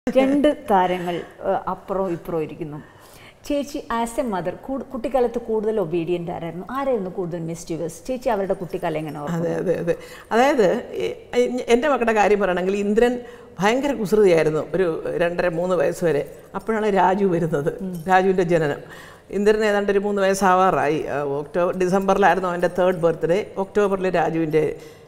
രണ്ട് താരങ്ങൾ ഏഹ്, അപ്പുറവും ഇപ്പുറവും ഇരിക്കുന്നു ചേച്ചി ആസ് എ മദർ കുട്ടിക്കാലത്ത് കൂടുതൽ ഒബീഡിയൻ്റ് ആരായിരുന്നു ആരായിരുന്നു കൂടുതൽ മിസ്റ്റീവസ് ചേച്ചി അവരുടെ കുട്ടിക്കാലം എങ്ങനെ ഓർക്കും അതെ അതെ അതെ അതായത് എ- എ- എൻ്റെ മക്കളുടെ കാര്യം പറയുകയാണെങ്കിൽ ഇന്ദ്രൻ ഭയങ്കര കുസൃതിയായിരുന്നു ഒരു രണ്ടര മൂന്ന് വയസ്സ് വരെ അപ്പോഴാണ് രാജു വരുന്നത് രാജുവിൻ്റെ ജനനം ഇന്ദ്രൻ ഏതാണ്ട് ഒരു മൂന്ന് വയസ്സാവാറായി ആ, ഒക്ടോബർ ഡിസംബറിലായിരുന്നു അവൻ്റെ തേർഡ് ബർത്ത്ഡേ ഒക്ടോബറിൽ രാജുവിൻ്റെ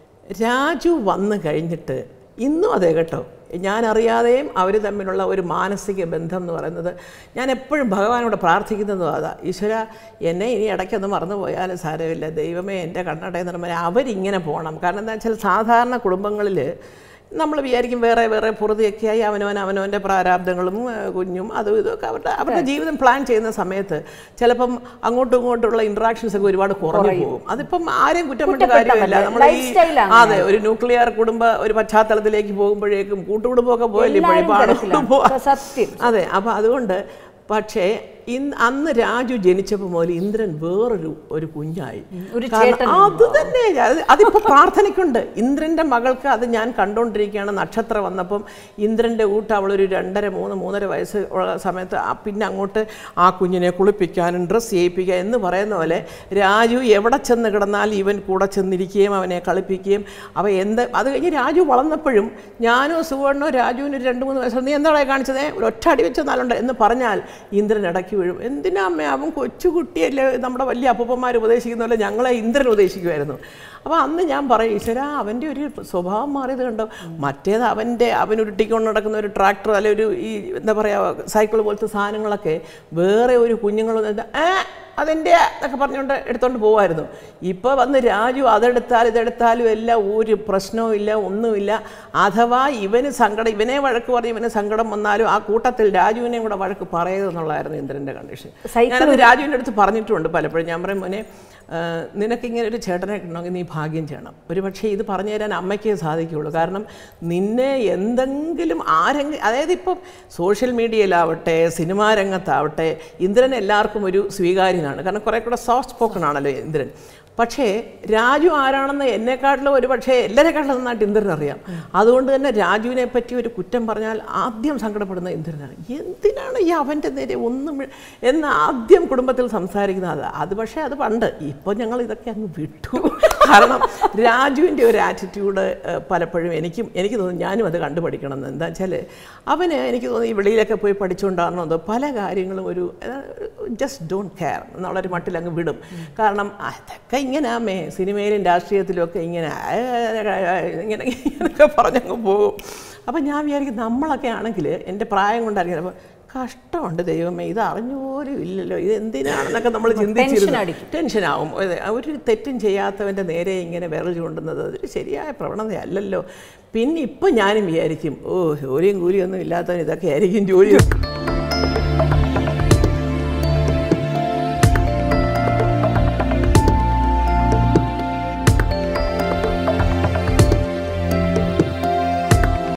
രാജു വന്നു കഴിഞ്ഞിട്ട് ഇന്നും അതെ കേട്ടോ ഞാൻ അറിയാതെയും അവർ തമ്മിലുള്ള ഒരു മാനസിക ബന്ധം എന്ന് പറയുന്നത് ഞാൻ എപ്പോഴും ഭഗവാനോട് പ്രാർത്ഥിക്കുന്നതും അതാ ഈശ്വര എന്നെ ഇനി ഇടയ്ക്കൊന്ന് മറന്നു പോയാലും സാരമില്ല ദൈവമേ എൻ്റെ കണ്ണടയെന്ന് പറയുമ്പോൾ അവരിങ്ങനെ പോകണം കാരണം എന്താ വെച്ചാൽ സാധാരണ കുടുംബങ്ങളിൽ നമ്മൾ വിചാരിക്കും വേറെ വേറെ പുറതെയൊക്കെ ആയി അവനവൻ അവനവൻ്റെ പ്രാരാബ്ദങ്ങളും ആ, കുഞ്ഞും അതും ഇതൊക്കെ അവരുടെ അവരുടെ ജീവിതം പ്ലാൻ ചെയ്യുന്ന സമയത്ത് ചിലപ്പം അങ്ങോട്ടും ഇങ്ങോട്ടുള്ള ഇൻട്രാക്ഷൻസ് ഒക്കെ ഒരുപാട് കുറഞ്ഞു പോകും അതിപ്പം ആരെയും കുറ്റം കൊണ്ട് കാര്യമില്ല നമ്മൾ ഈ Lifestyle ആണ് അതെ ഒരു ന്യൂക്ലിയർ കുടുംബ ഒരു പശ്ചാത്തലത്തിലേക്ക് പോകുമ്പോഴേക്കും കൂട്ടുകുടുംബമൊക്കെ പോയല്ലേ ഇപ്പോൾ എല്ലാവരും പാടും തിരക്കിലാണ്. പോവാ സത്യം അതെ അപ്പോൾ അതുകൊണ്ട് പക്ഷേ ഇന്ന് അന്ന് രാജു ജനിച്ചപ്പോൾ മുതൽ ഇന്ദ്രൻ വേറൊരു ഒരു കുഞ്ഞായി ഒരു കാരണം ചേട്ടൻ അത് തന്നെ അത് അതിപ്പോ പ്രാർത്ഥനയ്ക്കുണ്ട് ഇന്ദ്രന്റെ മകൾക്ക് അത് ഞാൻ കണ്ടുകൊണ്ടിരിക്കുകയാണ് നക്ഷത്രം വന്നപ്പം ഇന്ദ്രന്റെ ഊട്ട് അവളൊരു രണ്ടര മൂന്ന് മൂന്നര വയസ്സ് ഉള്ള സമയത്ത് ആ പിന്നെ അങ്ങോട്ട് ആ കുഞ്ഞിനെ കുളിപ്പിക്കാനും ഡ്രസ്സ് ചെയ്യിപ്പിക്കുക എന്ന് പറയുന്ന പോലെ രാജു എവിടെ ചെന്ന് കിടന്നാൽ ഇവൻ കൂടെ ചെന്നിരിക്കുകയും അവനെ കളിപ്പിക്കുകയും അവ എന്ത് അത് കഴിഞ്ഞ് രാജു വളർന്നപ്പോഴും ഞാനോ സുവർണോ രാജുവിന് ഒരു രണ്ട് മൂന്ന് വയസ്സ് നീ എന്താണ് കാണിച്ചത് ഒരു ഒറ്റ അടി വെച്ച നാളുണ്ട് എന്ന് പറഞ്ഞാൽ ഇന്ദ്രൻ ഇടയ്ക്ക് വീഴും എന്തിനാ അമ്മേ അവൻ കൊച്ചുകുട്ടിയല്ലേ നമ്മുടെ വലിയ അപ്പൂപ്പന്മാർ ഉപദേശിക്കുന്ന പോലെ ഞങ്ങളെ ഇന്ദ്രൻ ഉപദേശിക്കുമായിരുന്നു അപ്പോൾ അന്ന് ഞാൻ പറയും ഈശ്വര അവൻ്റെ ഒരു സ്വഭാവം മാറിയത് കണ്ടോ മറ്റേത് അവൻ്റെ അവൻ ഉരുട്ടിക്കൊണ്ട് നടക്കുന്ന ഒരു ട്രാക്ടർ അല്ലെ ഒരു ഈ എന്താ പറയുക സൈക്കിൾ പോലത്തെ സാധനങ്ങളൊക്കെ വേറെ ഒരു കുഞ്ഞുങ്ങളൊന്നും ഏ അതെൻ്റെ എന്നൊക്കെ പറഞ്ഞുകൊണ്ട് എടുത്തോണ്ട് പോകുമായിരുന്നു ഇപ്പോൾ വന്ന് രാജു അതെടുത്താൽ ഇതെടുത്താലും എല്ലാം ഒരു പ്രശ്നവും ഇല്ല ഒന്നുമില്ല അഥവാ ഇവന് സങ്കടം ഇവനെ വഴക്ക് പറഞ്ഞ് ഇവന് സങ്കടം വന്നാലും ആ കൂട്ടത്തിൽ രാജുവിനെയും കൂടെ വഴക്ക് പറയരുതെന്നുള്ളതായിരുന്നു ഇന്ദ്രൻ്റെ കണ്ടീഷൻ സൈക്കിൾ ഞാനത് രാജുവിൻ്റെ അടുത്ത് പറഞ്ഞിട്ടുണ്ട് പലപ്പോഴും ഞാൻ പറയും മോനെ ആ, നിനക്കിങ്ങനെ ഒരു ചേട്ടനെ കിട്ടണമെങ്കിൽ നീ ഭാഗ്യം ചെയ്യണം ഒരു പക്ഷേ ഇത് പറഞ്ഞു തരാൻ അമ്മയ്ക്കേ സാധിക്കുകയുള്ളൂ കാരണം നിന്നെ എന്തെങ്കിലും ആരെങ്കിലും അതായത് ഇപ്പം സോഷ്യൽ മീഡിയയിലാവട്ടെ സിനിമാ രംഗത്താവട്ടെ ഇന്ദ്രൻ എല്ലാവർക്കും ഒരു സ്വീകാര്യനാണ് കാരണം കുറേ കൂടെ സോഫ്റ്റ് സ്പോക്കൺ ആണല്ലോ ഇന്ദ്രൻ പക്ഷേ രാജു ആരാണെന്ന് എന്നെക്കാട്ടിലും ഒരു പക്ഷേ എല്ലാവരെക്കാട്ടിലും നന്നായിട്ട് ഇന്ദ്രൻ അറിയാം അതുകൊണ്ട് തന്നെ രാജുവിനെ പറ്റി ഒരു കുറ്റം പറഞ്ഞാൽ ആദ്യം സങ്കടപ്പെടുന്ന ഇന്ദ്രനാണ് എന്തിനാണ് ഈ അവൻ്റെ നേരെ ഒന്നും വി- എന്ന് ആദ്യം കുടുംബത്തിൽ സംസാരിക്കുന്നത് അത് അത് പക്ഷേ അത് പണ്ട് ഇപ്പോൾ ഞങ്ങൾ ഇതൊക്കെ അങ്ങ് വിട്ടു കാരണം രാജുവിൻ്റെ ഒരു ആറ്റിറ്റ്യൂഡ് പലപ്പോഴും എനിക്കും എനിക്ക് തോന്നുന്നു ഞാനും അത് കണ്ടുപഠിക്കണം എന്ന് എന്താ വെച്ചാൽ അവന് എനിക്ക് തോന്നുന്നു ഈ വെളിയിലൊക്കെ പോയി പഠിച്ചുകൊണ്ടാണോ എന്തോ പല കാര്യങ്ങളും ഒരു ജസ്റ്റ് ഡോണ്ട് കെയർ എന്നുള്ളൊരു മട്ടിൽ അങ്ങ് വിടും കാരണം അതൊക്കെ ഇങ്ങനെ ആമേ സിനിമയിലും രാഷ്ട്രീയത്തിലും ഒക്കെ ഇങ്ങനെ ആ, ഇങ്ങനെ ഇങ്ങനെയൊക്കെ പറഞ്ഞങ്ങ് പോകും അപ്പം ഞാൻ വിചാരിക്കും നമ്മളൊക്കെ ആണെങ്കിൽ എൻ്റെ പ്രായം കൊണ്ടായിരിക്കും അപ്പോൾ കഷ്ടമുണ്ട് ദൈവമേ ഇത് അറിഞ്ഞുപോലും ഇല്ലല്ലോ ഇത് എന്തിനാണെന്നൊക്കെ നമ്മൾ ചിന്തിച്ചിരുന്നു അടിക്കും. ടെൻഷനാവും അതെ, ഒരു തെറ്റും ചെയ്യാത്തവൻ്റെ നേരെ ഇങ്ങനെ വിരൽ ചൂണ്ടുന്നത് അതൊരു ശരിയായ പ്രവണതയല്ലല്ലോ പിന്നെ ഇപ്പം ഞാനും വിചാരിക്കും ഓ ജോലിയും കൂലിയൊന്നും ഇല്ലാത്തവൻ ഇതൊക്കെ ആയിരിക്കും ജോലി